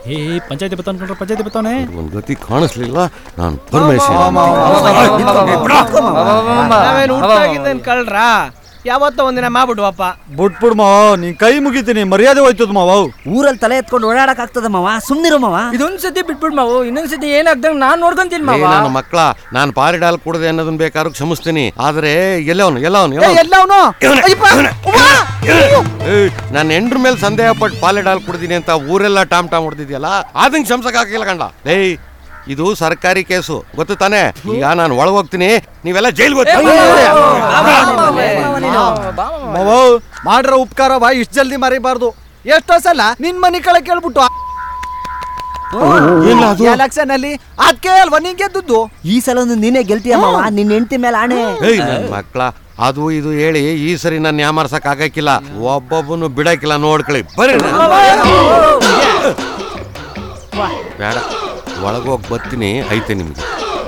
ಏ ಪಂಚಾಯತಿ ಬತ್ತಾನ ಕಂಡ್ರೆ ಪಂಚಾಯತಿ ಬತ್ತಾನೆ ಒಂದ್ ಗತಿ ಕಾಣಿಸ್ಲಿಲ್ಲ ನಾನು ಪರಮೇಶ್ವರ ನಾವೇನು ಹುಟ್ಟಾಗಿದ್ದೇನ್ ಕಳ್ರ ಯಾವತ್ತೋ ಒಂದಿನ ಮಾಡ್ಬಿಡ್ವಪ್ಪ ಬಿಟ್ಬಿಡ್ ಮಾವ ನೀನ್ ಕೈ ಮುಗಿತೀನಿ ಮರ್ಯಾದೆ ಹೋಯ್ತದ ಮಾವ ಊರಲ್ಲಿ ತಲೆ ಎತ್ಕೊಂಡು ಓಡಾಡಕ್ ಆಗ್ತದ ಮಾವ ಸುಮ್ನಿರು ಮಾವ ಇದೊಂದ್ ಸತಿ ಬಿಟ್ಬಿಡ್ ಮಾವು ಇನ್ನೊಂದ್ ಸತಿ ಏನಾಗ್ದಂಗ್ ನಾನ್ ನೋಡ್ಕೊಂತೀನಿ ಏ, ಮಾವ ನನ್ನ ಮಕ್ಕಳ ನಾನು ಪಾರಿಡಾಲ್ ಕುಡದೆ ಅನ್ನೋದನ್ನ ಬೇಕಾದ್ರೂ ಕ್ಷಮಿಸ್ತೀನಿ ಆದ್ರೆ ಎಲ್ಲವನು ಎಲ್ಲವನು ಎಲ್ಲವನು ನಾನು ಎಂಡ್ರ ಮೇಲೆ ಸಂದೇಹ ಪಟ್ಟು ಪಾಲಿಡಾಲ್ ಕುಡ್ದೀನಿ ಅಂತ ಊರೆಲ್ಲ ಟಾಮ್ ಟಾಮ್ ಹೊಡೆದಿದ್ಯಲ್ಲ ಅದನ್ನ ಕ್ಷಮ್ಸಕ್ ಹಾಕಿಲ್ಲ ಕಂಡ ಏಯ್ ಇದು ಸರ್ಕಾರಿ ಕೇಸು ಗೊತ್ತು ತಾನೇ ಈಗ ನಾನು ಒಳಗ್ ಹೋಗ್ತೀನಿ ನೀವೆಲ್ಲ ಜೈಲ್ಗೆ ಮಾವ ಮಾಡ್ರ ಉಪಕಾರವ ಇಷ್ಟ ಜಲ್ದಿ ಮರಿಬಾರ್ದು ಎಷ್ಟೋ ಸಲ ನಿನ್ ಮನಿ ಕಳೆ ಕೇಳ್ಬಿಟ್ಟು ಎಲೆಕ್ಷನ್ ಅಲ್ಲಿ ಅದಕ್ಕೆ ಅಲ್ವಾ ನೀನ್ ಗೆದ್ದದ್ದು ಈ ಸಲ ನೀನೇ ಗೆಲ್ತೀಯ ಮಾವ ನಿನ್ ಹೆಂಡತಿ ಮೇಲೆ ಆಣೆ ಏಯ್ ನನ್ನ ಮಕ್ಕಳ ಅದು ಇದು ಹೇಳಿ ಈ ಸರಿ ನಾನು ಯಾಮರ್ಸಕ್ ಆಗಕ್ಕಿಲ್ಲ ಒಬ್ಬೊಬ್ಬನು ಬಿಡಕ್ಕಿಲ್ಲ ನೋಡ್ಕೊಳ್ಳಿ ಬರ್ರಿ ಬೇಡ ಒಳಗೋಗಿ ಬರ್ತೀನಿ ಐತೆ ನಿಮ್ಗೆ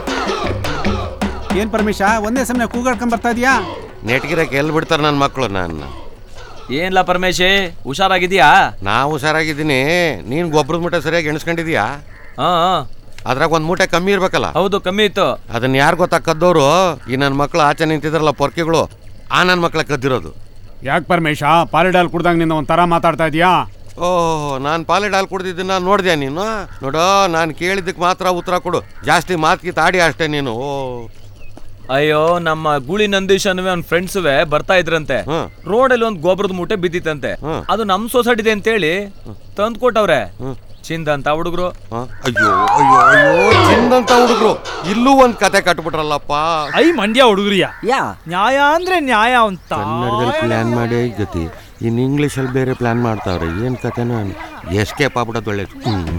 ಏನ್ ಪರಮೇಶ ಒಂದೇ ಸಮಯ ಕೂಗಾಡ್ಕೊಂಡ್ ಬರ್ತಾ ಇದೀಯಾ ನೆಟ್ಗಿರಕ್ಕೆ ಎಲ್ಲಿ ಬಿಡ್ತಾರೆ ನನ್ನ ಮಕ್ಕಳು ನನ್ನ ಏನ್ಲ ಪರಮೇಶಿ ಹುಷಾರಾಗಿದ್ಯಾ ನಾ ಹುಷಾರಾಗಿದ್ದೀನಿ ನೀನ್ ಗೊಬ್ಬರದ ಮೂಟೆ ಸರಿಯಾಗಿ ಎಣಿಸ್ಕೊಂಡಿದೀಯಾ ಹಾ ಹಾ. ಅದ್ರಾಗ ಒಂದ್ ಮೂಟೆ ಕಮ್ಮಿ ಇರ್ಬೇಕಲ್ಲ ಹೌದು ಕಮ್ಮಿ ಇತ್ತು ಅದನ್ನ ಯಾರು ಗೊತ್ತಾ ಕದ್ದೋರು ಈ ನನ್ನ ಮಕ್ಕಳು ಆಚೆ ನಿಂತಿದ್ರಲ್ಲ ಪೊರ್ಕಿಗಳು ಆ ನನ್ನ ಮಕ್ಕಳ ಕದ್ದಿರೋದು ಯಾಕೆ ಪರಮೇಶ ಪಾರಿಡಾಲ್ ಕುಡ್ದಂಗ ನಿಂದ ಒಂಥರ ಮಾತಾಡ್ತಾ ಇದೀಯಾ ಓಹ್ ನಾನು ಪಾಲಿಡಾಲ್ ಕುಡ್ದಿದ್ದನ್ನ ನೋಡಿದ್ಯಾ ನೀನು ನೋಡೋ ನಾನು ಕೇಳಿದ್ದಕ್ಕೆ ಮಾತ್ರ ಉತ್ತರ ಕೊಡು ಜಾಸ್ತಿ ಮಾತ್ಗಿ ತಾಡಿ ಅಷ್ಟೇ ನೀನು ಓ ಅಯ್ಯೋ ನಮ್ಮ ಗೂಳಿ ನಂದೀಶ್ ಅನ್ನುವೆ ಅವ್ನ ಫ್ರೆಂಡ್ಸುವೆ ಬರ್ತಾ ಇದ್ರಂತೆ ಹ್ಮ್. ರೋಡಲ್ಲಿ ಒಂದು ಗೊಬ್ಬರದ ಮೂಟೆ ಬಿದ್ದಿತ್ತಂತೆ ಹ್ಮ್. ಅದು ನಮ್ ಸೊಸೈಟಿದೆ ಅಂತೇಳಿ ತಂದ್ ಕೊಟ್ಟವ್ರೆ ಚಿಂದ ಅಂತ ಹುಡುಗರು ಹ? ಅಯ್ಯೋ ಅಯ್ಯೋ ಅಯ್ಯೋ ಚಿಂದಂತ ಹುಡುಗರು ಇಲ್ಲೂ ಒಂದ್ ಕತೆ ಕಟ್ಬಿಟ್ರಲ್ಲಪ್ಪ ಐ ಮಂಡ್ಯ ಹುಡುಗರಿಯ ಯಾ ನ್ಯಾಯ ಅಂದ್ರೆ ನ್ಯಾಯ ಅಂತ ಕನ್ನಡದಲ್ಲಿ ಪ್ಲಾನ್ ಮಾಡಿ ಗತಿ ಇನ್ ಇಂಗ್ಲೀಷಲ್ಲಿ ಬೇರೆ ಪ್ಲಾನ್ ಮಾಡ್ತಾವ್ರೆ ಏನ್ ಕತೆನೋ ಎಸ್ಕೇಪ್ ಆಗ್ಬಿಡೋದು ಒಳ್ಳೇದು ಹ್ಮ್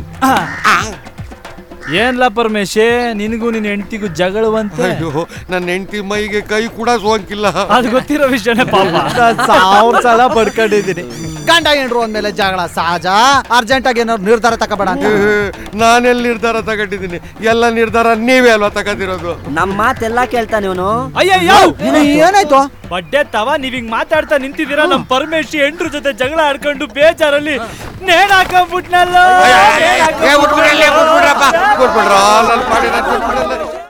ಏನ್ಲ ಪರಮೇಶೆ ನಿನಗೂ ನಿನ್ ಹೆಂಡತಿಗೂ ಜಗಳವಂತೆ ಅಯ್ಯೋ ನನ್ನ ಹೆಂಡತಿ ಮೈಗೆ ಕೈ ಕೂಡ ಸೋಂಕಿಲ್ಲ ಅದು ಗೊತ್ತಿರೋ ವಿಷಯನೇ ಪಾಪ ಸಾವಿರ ಸಲ ಬಡ್ಕೊಂಡಿದ್ದೀನಿ ಗಂಡ ಹೆಂಡ್ರು ಅಂದ್ಮೇಲೆ ಜಗಳ ಸಹಜ ಅರ್ಜೆಂಟ್ ಆಗಿ ಏನಾದ್ರು ನಿರ್ಧಾರ ತಗೋಬೇಡ ಅಂತ ನಾನೆಲ್ಲಿ ನಿರ್ಧಾರ ತಗೊಂಡಿದ್ದೀನಿ ಎಲ್ಲ ನಿರ್ಧಾರ ನೀವೇ ಅಲ್ವಾ ತಗೊಂಡಿರೋದು ನಮ್ ಮಾತೆಲ್ಲ ಕೇಳ್ತಾನೆ ಇವನು ಅಯ್ಯಯ್ಯೋ ಏನಾಯ್ತು ಬಡ್ಡೆ ತವ ನೀವ್ ಹಿಂಗ್ ಮಾತಾಡ್ತಾ ನಿಂತಿದ್ದೀರಾ ನಮ್ ಪರಮೇಶಿ ಹೆಂಡ್ರ ಜೊತೆ ಜಗಳ ಆಡ್ಕೊಂಡು ಬೇಜಾರಲ್ಲಿ ನೇಣ್ ಹಾಕೊಂಡ್ಬಿಟ್ನಲ್ಲ ಏ, ಬಿಟ್ಬಿಡ್ರಲ್ಲ, ಬಿಟ್ಬಿಡ್ರಪ್ಪ, ಬಿಟ್ಬಿಡ್ರೋ, ನನ್ ಪಾಡಿನ ಬಿಟ್ಬಿಡಲ್ಲ.